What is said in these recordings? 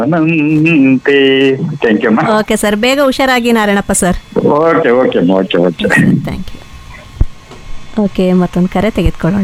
ನಂತೆ thank you ಅಮ್ಮ okay sir ಬೇಗ ಹುಷಾರಾಗಿ ನಾರಾಯಣಪ್ಪ ಸರ್ ಓಕೆ ಓಕೆ ಅಮ್ಮ okay okay thank you okay ಮತ್ತೊಂದು ಕರೆ ತೆಗೆದುಕೊಳ್ಳೋಣ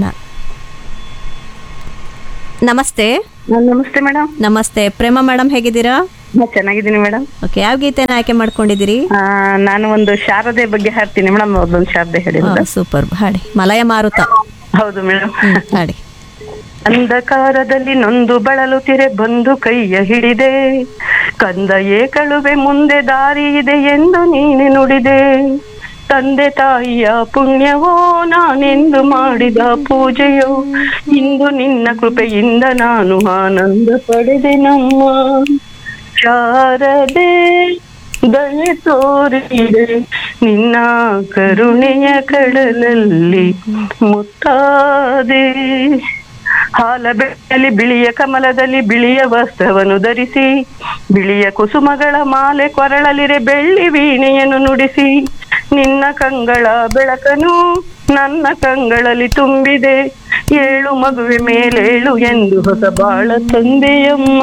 ನಮಸ್ತೆ ನಮಸ್ತೆ ಮೇಡಮ್ ನಮಸ್ತೆ ಪ್ರೇಮ ಮೇಡಮ್ ಹೇಗಿದ್ದೀರಾ ಚೆನ್ನಾಗಿದ್ದೀನಿ ಮೇಡಮ್ ಓಕೆ ಯಾವ ಗೀತೆನ ಆಯ್ಕೆ ಮಾಡ್ಕೊಂಡಿದ್ದೀರಿ ನಾನು ಒಂದು ಶಾರದೆ ಬಗ್ಗೆ ಹಾಡ್ತೀನಿ ಮೇಡಮ್ ಅದೊಂದು ಶಾರದೆ ಹೇಳಿರೋದು ಸೂಪರ್ ಹಾಡಿ ಮಲಯ ಮಾರುತ ಹೌದು ಮೇಡಮ್ ಹ್ಮ್, ಹಾಡಿ ಅಂಧಕಾರದಲ್ಲಿ ನೊಂದು ಬಳಲುತ್ತಿರೆ ಬಂದು ಕೈಯ ಹಿಡಿದೆ ಕಂದ ಏಕಳುವೆ ಮುಂದೆ ದಾರಿ ಇದೆ ಎಂದು ನೀನೆ ನುಡಿದೆ ತಂದೆ ತಾಯಿಯ ಪುಣ್ಯವೋ ನಾನೆಂದು ಮಾಡಿದ ಪೂಜೆಯೋ ಇಂದು ನಿನ್ನ ಕೃಪೆಯಿಂದ ನಾನು ಆನಂದ ಪಡೆದೆ ನಮ್ಮ ಶಾರದೆ ದಯೆ ತೋರಿದೆ ನಿನ್ನ ಕರುಣೆಯ ಕಡಲಲ್ಲಿ ಮುತ್ತಾದೆ ಹಾಲ ಬೆಳೆಯಲ್ಲಿ ಬಿಳಿಯ ಕಮಲದಲ್ಲಿ ಬಿಳಿಯ ವಸ್ತ್ರವನ್ನು ಧರಿಸಿ ಬಿಳಿಯ ಕುಸುಮಗಳ ಮಾಲೆ ಕೊರಳಲಿರೆ ಬೆಳ್ಳಿ ವೀಣೆಯನ್ನು ನುಡಿಸಿ ನಿನ್ನ ಕಂಗಳ ಬೆಳಕನು ನನ್ನ ಕಂಗಳಲ್ಲಿ ತುಂಬಿದೆ ಏಳು ಮಗುವೆ ಮೇಲೇಳು ಎಂದು ಹೊಸ ಬಾಳ ತಂದೆಯಮ್ಮ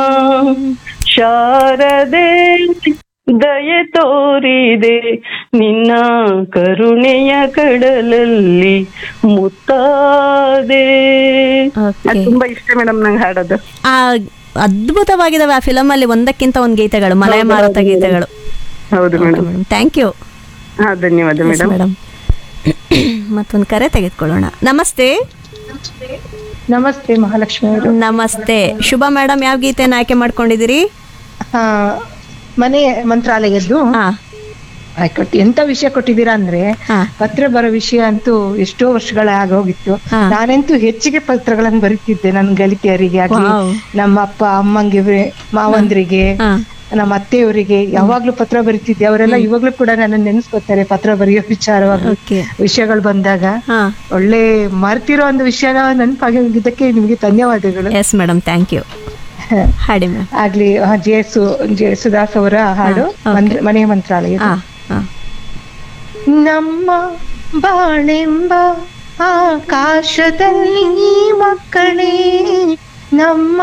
ಶಾರದೆ ದಯೆ ತೋರಿದೆ ನಿನ್ನ ಕರುಣೆಯ ಕಡಲಲ್ಲಿ ಮುತ್ತಾದೆ ಓಕೆ ಅದು ತುಂಬಾ ಇಷ್ಟ ಮೇಡಮ್ ನಂಗೆ ಹಾಡೋದು ಆ ಅದ್ಭುತವಾಗಿದಾವೆ ಆ ಫಿಲಮ್ ಅಲ್ಲಿ ಒಂದಕ್ಕಿಂತ ಒಂದು ಗೀತೆಗಳು ಮಲಯ ಹೌದು, ಮಾರುತ ಹೌದು, ಗೀತೆಗಳು ಹೌದು ಮೇಡಮ್ ಮೇಡಮ್ ಥ್ಯಾಂಕ್ ಯು ಹಾ ಧನ್ಯವಾದ ಮೇಡಮ್ ಮೇಡಮ್ ಮತ್ತೊಂದು ಕರೆ ತೆಗೆದುಕೊಳ್ಳೋಣ ನಮಸ್ತೆ ನಮಸ್ತೆ ಮಹಾಲಕ್ಷ್ಮಿ ಅವರು ನಮಸ್ತೆ ಶುಭ ಮೇಡಮ್ ಯಾವ ಗೀತೆನ ಆಯ್ಕೆ ಮಾಡ್ಕೊಂಡಿದ್ದೀರಿ ಆ, ಮನೆ ಮಂತ್ರಾಲಯದ್ದು ಹಾ ಆಯ್ಕೊಟ್ಟು ಎಂತ ವಿಷಯ ಕೊಟ್ಟಿದ್ದೀರಾ ಅಂದ್ರೆ ಹಾ. ಪತ್ರ ಬರೋ ವಿಷಯ ಅಂತೂ ಎಷ್ಟೋ ವರ್ಷಗಳ ಆಗೋಗಿತ್ತು ಹಾ. ನಾನಂತೂ ಹೆಚ್ಚಿಗೆ ಪತ್ರಗಳನ್ನು ಬರೀತಿದ್ದೆ ನನ್ನ ಗೆಳತಿಯರಿಗೆ ಆಗ್ಲಿ Wow. ನಮ್ಮ ಅಪ್ಪ ಅಮ್ಮಂಗೆ ಮಾವಂದ್ರಿಗೆ ಹಾ ನಮ್ಮ ಅತ್ತೆಯವರಿಗೆ ಯಾವಾಗ್ಲೂ ಪತ್ರ ಬರೀತಿದ್ದೆ ಅವರೆಲ್ಲ ಇವಾಗ್ಲೂ ಕೂಡ ನನ್ನ ನೆನೆಸ್ಕೊತಾರೆ ಪತ್ರ ಬರೆಯೋ ವಿಚಾರವಾಗಿ ಓಕೆ ವಿಷಯಗಳು ಬಂದಾಗ ಹಾ ಒಳ್ಳೆ ಮರ್ತಿರೋ ಒಂದು ವಿಷಯನ ನೆನಪಾಗಿದ್ದಕ್ಕೆ ನಿಮಗೆ ಧನ್ಯವಾದಗಳು ಎಸ್ ಮೇಡಮ್ ಥ್ಯಾಂಕ್ ಯು ಹಾಡಿ ಮ್ಯಾಮ್ ಆಗ್ಲಿ ಆ, ಜೇಸು ಜೇಸುದಾಸ್ ಅವರ ಹಾಡು okay. ಮಂತ್ರ- ಮನೆ ಮಂತ್ರಾಲಯ ಹಾ ಹಾ ನಮ್ಮ ಬಾಳೆಂಬ ಆಕಾಶದಲ್ಲಿ ಮಕ್ಕಳೇ ನಮ್ಮ